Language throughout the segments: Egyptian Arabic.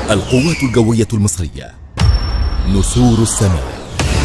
القوات الجوية المصرية نسور السماء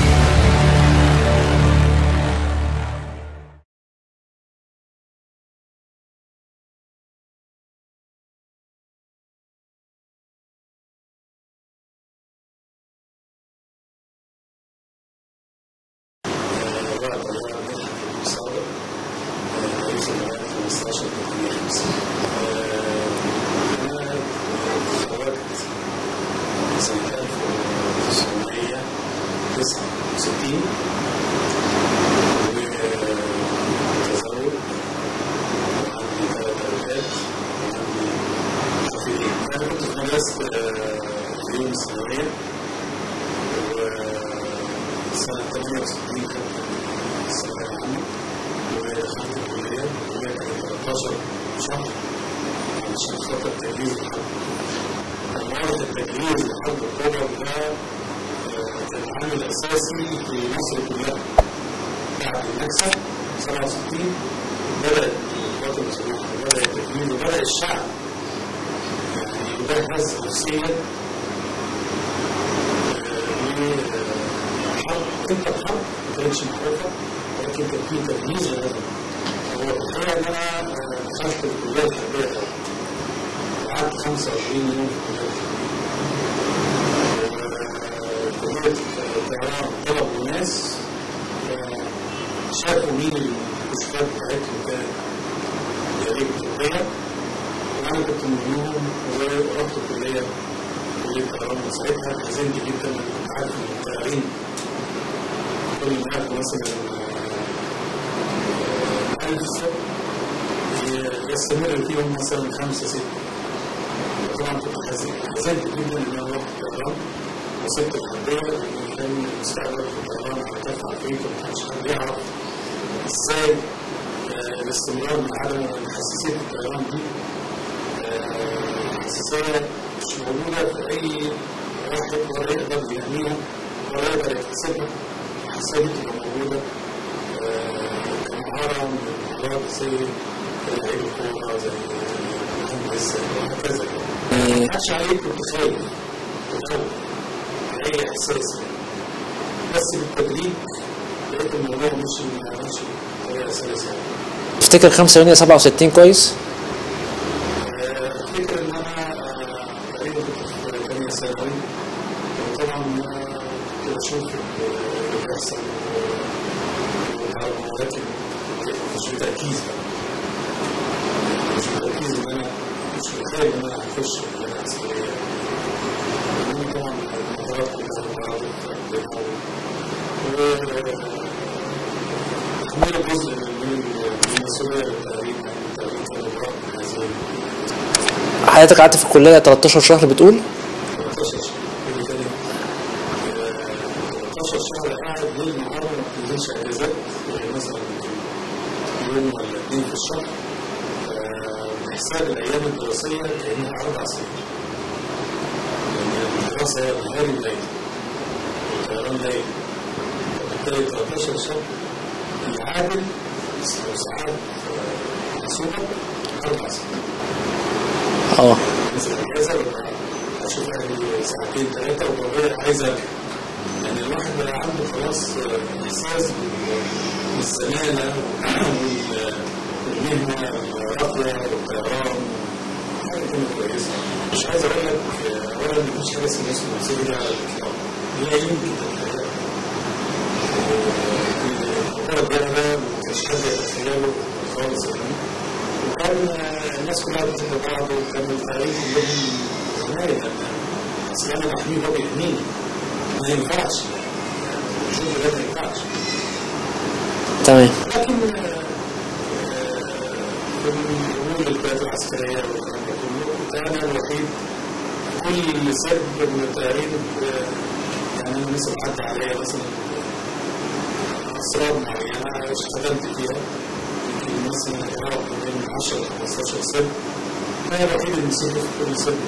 يوم الثانوية وسنة 68 كانت الثانوية العامة ودخلت الكلية الكلية كانت 13 شهر علشان خاطر تجهيز الحرب كان مرض التجهيز لحرب أكتوبر ده كان عامل أساسي في مصر كلها بعد المكسب 67 بدأت القوات المسلحة بدأ التجهيز وبدأ الشعب يجهز نفسيا لحرب تلك الحرب ما كانتش معروفة ولكن كان في تجهيز لهذا هو تخيل ان انا دخلت الكلية الحربية ده قعدت 25 يوم في الكلية كلية الطيران طلبوا ناس شافوا مين الكشوفات بتاعتهم كانت يا ريت طبية وانا كنت منهم ورحت الكليه كليه الطيران وساعتها حزنت جدا لما كنت عارف ان الطيارين كل ما عارف مثلا ألف يستمر فيهم مثلا خمسه سته طبعا كنت حزنت جدا ان انا رحت الطيران وصلت الحربيه وكان المستقبل في الطيران هيرتفع فيه وما كانش حد يعرف ازاي الاستمرار من عدم حساسيه الطيران دي حساسية مش موجودة في أي واحد ولا يقدر يحميها ولا يقدر يكتسبها الحساسية دي تبقى موجودة كمهارة من المهارات زي لعيب الكورة زي المهندس وهكذا يعني ما عادش عليك كنت خايف كنت خايف أي إحساس بس بالتدريب لقيت الموضوع مش ماشي بطريقة سلسة تفتكر 5 يونيو 67 كويس؟ افتكر ان انا تقريبا كنت في ثانيه ثانوي وطبعا كنت بشوف اللي بيحصل ولكن مش بتركيز مش بتركيز ان انا مش متخيل ان انا هخش الكليه العسكريه لان طبعا المهارات كلها تحميل جزء من المسؤوليه للتعليم حياتك قعدت في الكلية 13 شهر بتقول؟ 13 شهر 13 شهر قاعد ليل نهار ما بتنزلش اجازات يعني مثلا يوم ولا اثنين في الشهر بحساب الايام الدراسيه كانها اربع سنين لان الدراسه هي نهاري وليلي والطيران ليلي فبالتالي 13 شهر يعادل ساعات محسوبه اربع سنين اه مثلا اجازه ببقى اشوف اهلي ساعتين ثلاثه وببقى عايز ارجع يعني الواحد بقى عنده خلاص احساس بالزماله والمهنه الراقيه والطيران حاجه كانت كويسه مش عايز اقول لك اولا مفيش حاجه اسمها اسم المسؤوليه على الاطلاق لا يمكن تتخيل الكره الجامده ما كانش حد يتخيله خالص يعني وكان الناس كلها بتحب بعض وكان الفريق كلهم زمايل اصل انا بحميه هو بيحميني ما ينفعش الشغل ده ما ينفعش تمام لكن في الامور القيادة العسكرية والكلام ده كله كنت انا الوحيد كل سرب من التقارير يعني انا مثلا عدى عليا مثلا اسرار معينة اشتغلت فيها يمكن مثلا يقرب من 10 ل 15 سنة أنا الوحيد اللي مسؤول في كل سنة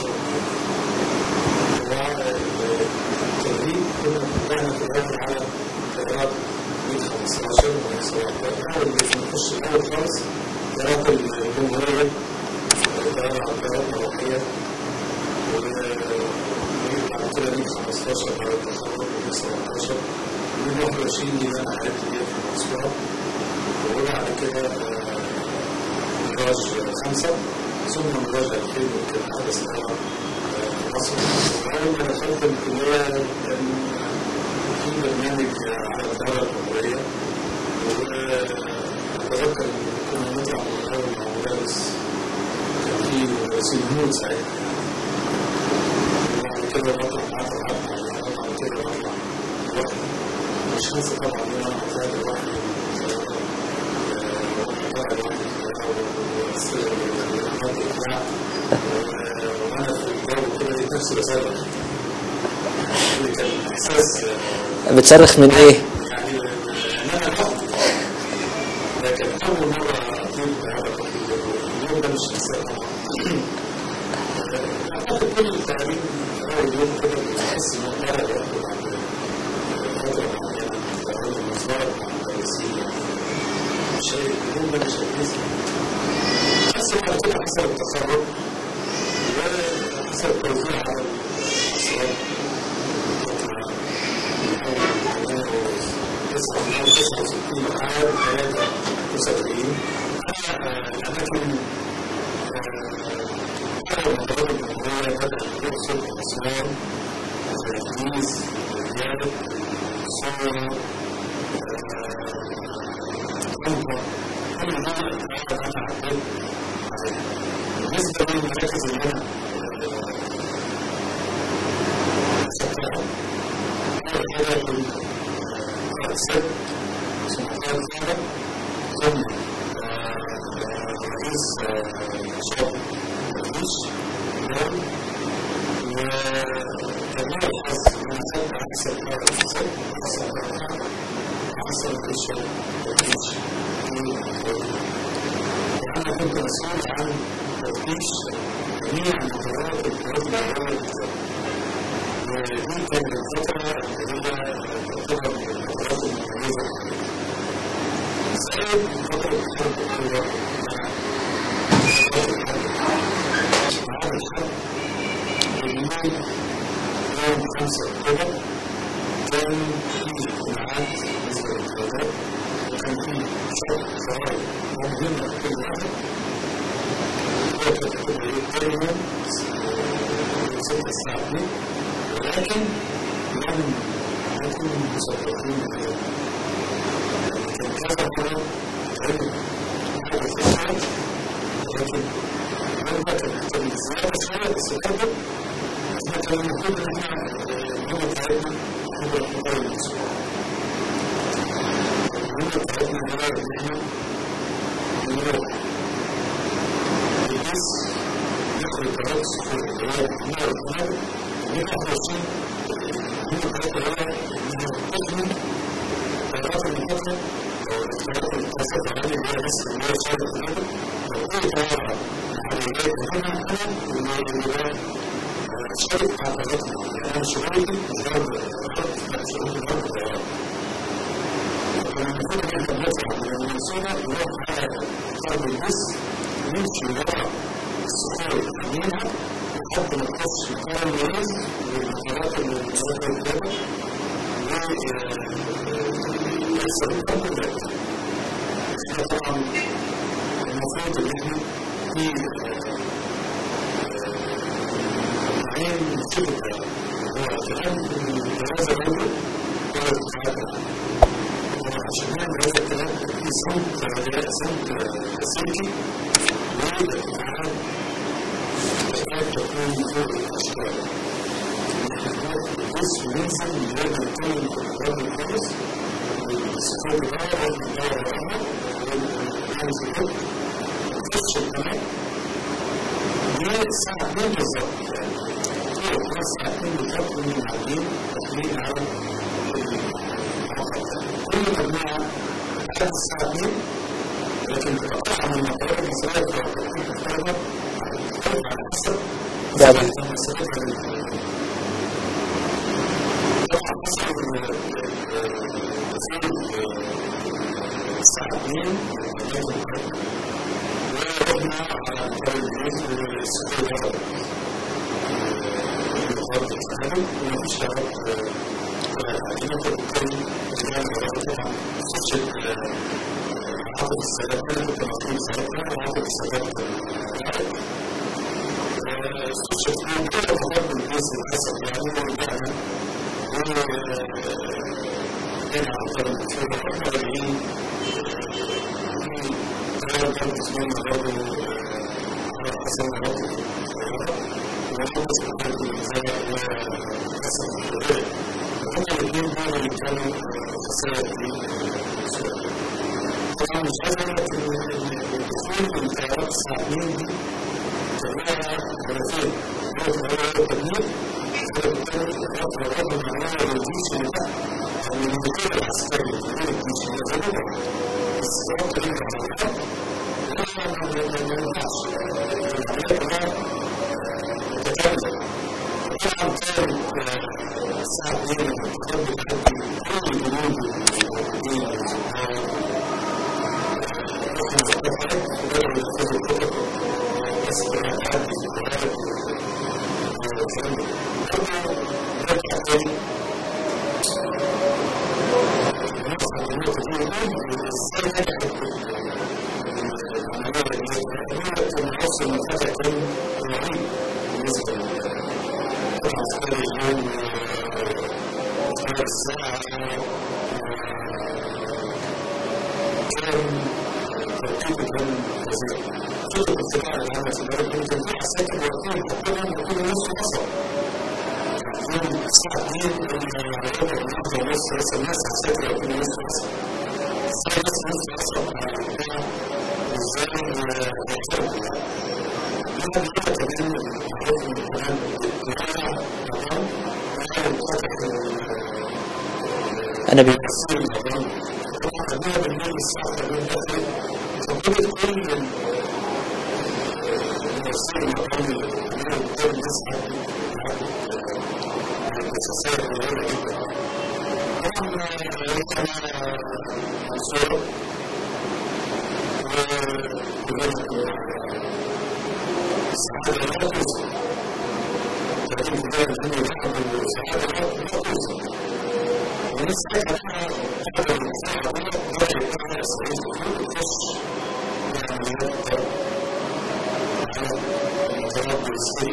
والتدريب كنا بدأنا في الأول على طيارات 115 و 17 أول ما نخش الأول خالص طيارات الجمهورية طيارات طيارات روحية وبعد كده من 15 بعد التخرج من 17 من 21 دي بقى قعدت فيها في المنصورة وبعد كده مدرج خمسة ثم مدرج 2000 وكان حدث طبعا في مصر وأول ما دخلت الكلية كان في برنامج على الدولة الجمهورية وأتذكر كنا نطلع من الأول مع مدرس كان في مدرسين هنود ساعتها وبعد كده بطلع معاه طلعات بعد كده بطلع لوحدي مش هنسى طبعا إن أنا طلعت لوحدي وطلعت لوحدي وانا في الجو كده لقيت نفسي بصرخ يعني كان احساس بتصرخ من ايه؟ يعني ان انا لوحدي لكن اول مره اطير بهذا اليوم ده مش هنساه طبعا اعتقد كل التعليم اول يوم كده بتحس ان هو طالع لوحده بعد فتره معينه من المنظار مع المدرسين مش اليوم ده مش هيتنسي بس بعد كده حصل التخرج وحصل التوزيع على الأسرار تسعة وستين عام ثلاثة وسبعين الأماكن أول منطقة الجمهورية بدأت الأقصر أسوان التلميذ الرياض صورة طنطا كل دول أنا عديت بالنسبة للمراكز اللي أنا سبتها أول حاجة كنت ست ثم قائد ثورة ثم رئيس شعب الجيش اليوم وجميع الحظ أنا خدت أحسن قائد ست أحسن قائد أحسن رئيس الجيش أنا كنت مسؤول عن تفتيش جميع مقررات القوات الجوية ودي كانت الفترة اللي هي تعتبر من الفترات المميزة زائد فترة الحرب الأولى بعد الحرب اليوم يوم 5 أكتوبر كان في اجتماعات بالنسبة للقيادات وكان في شرط شرائط مهمة لكل واحد دائما ست ساعات ولكن لم نكن مسبقين اليوم كان كذا مرة علم هذا الفكرة لكن لما كان محتاج زيادة شوية بس برضه احنا كان المفروض ان احنا المهمة بتاعتنا خبرة خبرة الأسبوع المهمة بتاعتنا هي ان احنا نروح الناس يدخل القرارات في الجواب الجميع والجمال ونفتح رسوم هم القرارات اللي هي انها تضمن قرارات المحاكمة او الاختيارات المتوسطة العالية اللي هي بس اللي هي شهادة النادر او اي قرار عمليات مهمة انا اللي هي شارك مع قراراتنا يعني انا شغلتي مش ضرب قرارات لا شغلتي ضرب قرارات المفروض ان احنا بنطلع من المنصورة نروح على ضرب البث نمشي ورا الصخور القديمة لحد ما نخش في كل المريض والمقرات اللي موجودة قدامنا ويحصل الحمد لله احنا طبعا المفروض ان احنا في عين شبكة هو كمان الجنازة برضه هو الاتحاد عشان نعمل هذا الكلام في صمت صمت سلكي والاتحاد تحتاج تكون فوق الاشكال الجزء ينزل من غير ما يكون قبل الخبز والسكوت الهواء والهواء الأحمر والهواء فوق تخش القناة الساعة 2 بالظبط يعني فوق الساعة 2 بالظبط من المعدين داخلين على كل مجموعة لحد الساعة 2 لكن تقطعها من المقرات المصرية في توقيت مختلفة على حسب يعني مسافتها الساعة 2 ورحنا على مطار الجيش والسكوت الغرب التعلم ومفيش علاج عادي فبالتالي الجامعة طبعا خشت عقد السادات أنا كنت مسؤول ساعتها وعقد السادات خشت في كل الغرب الجزء للأسف يعني ورجعنا وكان على القرن في 41 قرار كان اسمه برضه حسن الرابط ومحمد سبحانه الجزائر وحسن الجزائر هم الاثنين دول اللي كانوا خسائر في طبعا مش عايز اقول لك ان الدخول من الطيارات الساعتين دي تبعها هدفين هدف الاول هو التدمير الهدف الثاني الهدف الرابع معناه الجيش اللي تحت يعني المدير العسكري المدير الجيش اللي زمان بس ربط ليه على الحرب ما ينفعش العمليات كلها متكامله طبعا كان الساعه 2 الحرب بتحدي كل الجنود الموجودين الناس هتسافر يكون نص مصر ازاي ناس نص مصر وازاي هيحصلوا لما بيبقى كمان الحكم كمان بتاع نظام يعني انا بي تأثير النظام طبعا خدوها بالليل الساعة 8 داخل فكل كل المؤثرين النظام اللي كل الناس الأساسية قليلة جدا طبعا منصورة السعادة لا توصل لكن في ذلك الدنيا تحب السعادة لا توصل والناس ساعتها تقدر السعادة لا يكون سعيد تخش بعمليات على المتنبي السري